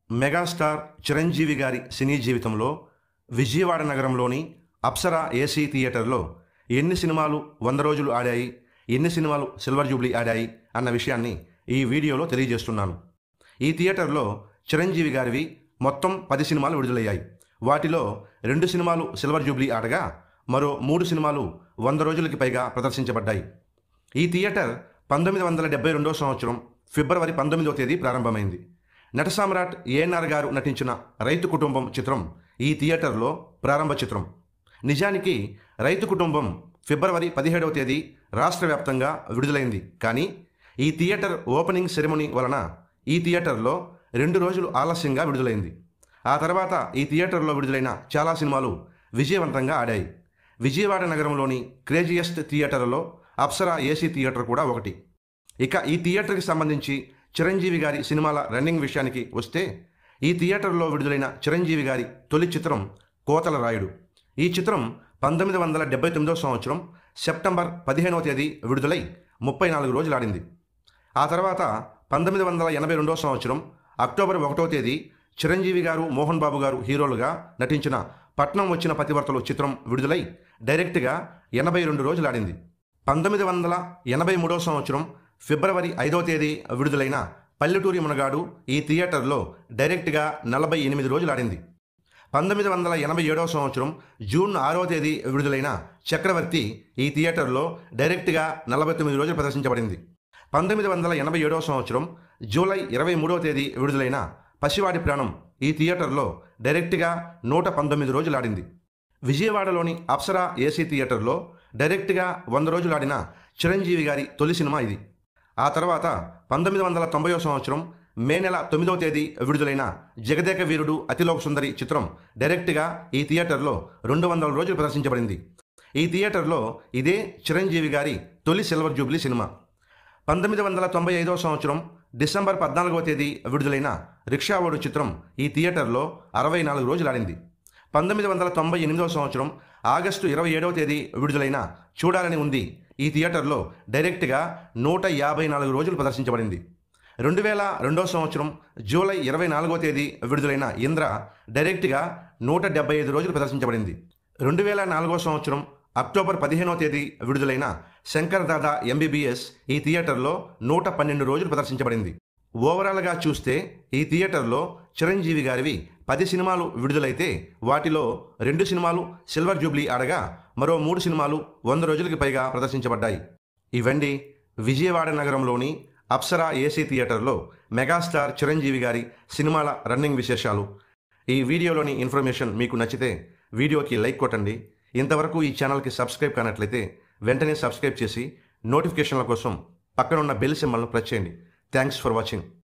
megastar Chiranjeevi గారి సినీ జీవితంలో విజయవాడ నగరంలోని అప్సరా ఏసీ థియేటర్లో ఎన్ని సినిమాలు వంద రోజులు ఆడాయి ఎన్ని సినిమాలు సిల్వర్ జూబ్లీ ఆడాయి అన్న విషయాన్ని ఈ వీడియోలో తెలియజేస్తున్నాను ఈ థియేటర్లో చిరంజీవి గారివి మొత్తం పది సినిమాలు విడుదలయ్యాయి వాటిలో రెండు సినిమాలు సిల్వర్ జూబ్లీ ఆడగా మరో మూడు సినిమాలు వంద రోజులకి పైగా ప్రదర్శించబడ్డాయి ఈ థియేటర్ పంతొమ్మిది వందల డెబ్బై రెండో సంవత్సరం ఫిబ్రవరి పంతొమ్మిదవ తేదీ ప్రారంభమైంది నట సామ్రాట్ ఏఎన్ఆర్ గారు నటించిన రైతు కుటుంబం చిత్రం ఈ థియేటర్లో ప్రారంభ చిత్రం నిజానికి రైతు కుటుంబం ఫిబ్రవరి పదిహేడవ తేదీ రాష్ట్ర వ్యాప్తంగా విడుదలైంది కానీ ఈ థియేటర్ ఓపెనింగ్ సెరెమనీ వలన ఈ థియేటర్లో రెండు రోజులు ఆలస్యంగా విడుదలైంది ఆ తర్వాత ఈ థియేటర్లో విడుదలైన చాలా సినిమాలు విజయవంతంగా ఆడాయి విజయవాడ నగరంలోని క్రేజియస్ట్ థియేటర్లలో అప్సరా ఏసీ థియేటర్ కూడా ఒకటి ఇక ఈ థియేటర్కి సంబంధించి చిరంజీవి గారి సినిమాల రన్నింగ్ విషయానికి వస్తే ఈ థియేటర్లో విడుదలైన చిరంజీవి గారి తొలి చిత్రం కోతల రాయుడు ఈ చిత్రం పంతొమ్మిది వందల డెబ్బై తొమ్మిదవ సంవత్సరం సెప్టెంబర్ పదిహేనవ తేదీ విడుదలై ముప్పై నాలుగు రోజులు ఆడింది ఆ తర్వాత పంతొమ్మిది వందల ఎనభై రెండవ సంవత్సరం అక్టోబర్ ఒకటో తేదీ చిరంజీవి గారు మోహన్ బాబు గారు హీరోలుగా నటించిన పట్నం వచ్చిన పతివర్తలు చిత్రం విడుదలై డైరెక్ట్గా ఎనభై రెండు రోజులు ఆడింది పంతొమ్మిది వందల ఎనభై మూడవ సంవత్సరం ఫిబ్రవరి ఐదో తేదీ విడుదలైన పల్లెటూరి మునగాడు ఈ థియేటర్లో డైరెక్ట్గా నలభై ఎనిమిది రోజులు ఆడింది పంతొమ్మిది వందల ఎనభై ఏడవ సంవత్సరం జూన్ ఆరో తేదీ విడుదలైన చక్రవర్తి ఈ థియేటర్లో డైరెక్ట్గా నలభై తొమ్మిది రోజులు ప్రదర్శించబడింది పంతొమ్మిది వందల ఎనభై ఏడవ సంవత్సరం జూలై ఇరవై మూడవ తేదీ విడుదలైన పసివాడి ప్రాణం ఈ థియేటర్లో డైరెక్ట్గా నూట పంతొమ్మిది రోజులు ఆడింది విజయవాడలోని అప్సరా ఏసీ థియేటర్లో డైరెక్ట్గా వంద రోజులు ఆడిన చిరంజీవి గారి తొలి సినిమా ఇది ఆ తర్వాత పంతొమ్మిది వందల తొంభై సంవత్సరం మే నెల తొమ్మిదవ తేదీ విడుదలైన జగదేక వీరుడు అతిలోక సుందరి చిత్రం డైరెక్ట్గా ఈ థియేటర్లో రెండు వందల రోజులు ప్రదర్శించబడింది ఈ థియేటర్లో ఇదే చిరంజీవి గారి తొలి సిల్వర్ జూబ్లీ సినిమా పంతొమ్మిది వందల తొంభై ఐదవ సంవత్సరం డిసెంబర్ పద్నాలుగవ తేదీ విడుదలైన రిక్షావోడు చిత్రం ఈ థియేటర్లో అరవై నాలుగు రోజులు ఆడింది పంతొమ్మిది వందల తొంభై ఎనిమిదవ సంవత్సరం ఆగస్టు ఇరవై ఏడవ తేదీ విడుదలైన చూడాలని ఉంది ఈ థియేటర్లో డైరెక్ట్గా నూట యాభై నాలుగు రోజులు ప్రదర్శించబడింది రెండు వేల రెండవ సంవత్సరం జూలై ఇరవై నాలుగో తేదీ విడుదలైన ఇంద్ర డైరెక్ట్గా నూట డెబ్బై ఐదు రోజులు ప్రదర్శించబడింది రెండు వేల నాలుగో సంవత్సరం అక్టోబర్ పదిహేనవ తేదీ విడుదలైన శంకర్ దాదా ఎంబీబీఎస్ ఈ థియేటర్లో నూట పన్నెండు రోజులు ప్రదర్శించబడింది ఓవరాల్గా చూస్తే ఈ థియేటర్లో చిరంజీవి గారివి పది సినిమాలు విడుదలైతే వాటిలో రెండు సినిమాలు సిల్వర్ జూబ్లీ ఆడగా మరో మూడు సినిమాలు వంద రోజులకి పైగా ప్రదర్శించబడ్డాయి ఇవండి విజయవాడ నగరంలోని అప్సరా ఏసీ థియేటర్లో మెగాస్టార్ చిరంజీవి గారి సినిమాల రన్నింగ్ విశేషాలు ఈ వీడియోలోని ఇన్ఫర్మేషన్ మీకు నచ్చితే వీడియోకి లైక్ కొట్టండి ఇంతవరకు ఈ ఛానల్కి సబ్స్క్రైబ్ కానట్లయితే వెంటనే సబ్స్క్రైబ్ చేసి నోటిఫికేషన్ల కోసం పక్కనున్న బెల్ సింబల్ను ప్రెస్ చేయండి థ్యాంక్స్ ఫర్ వాచింగ్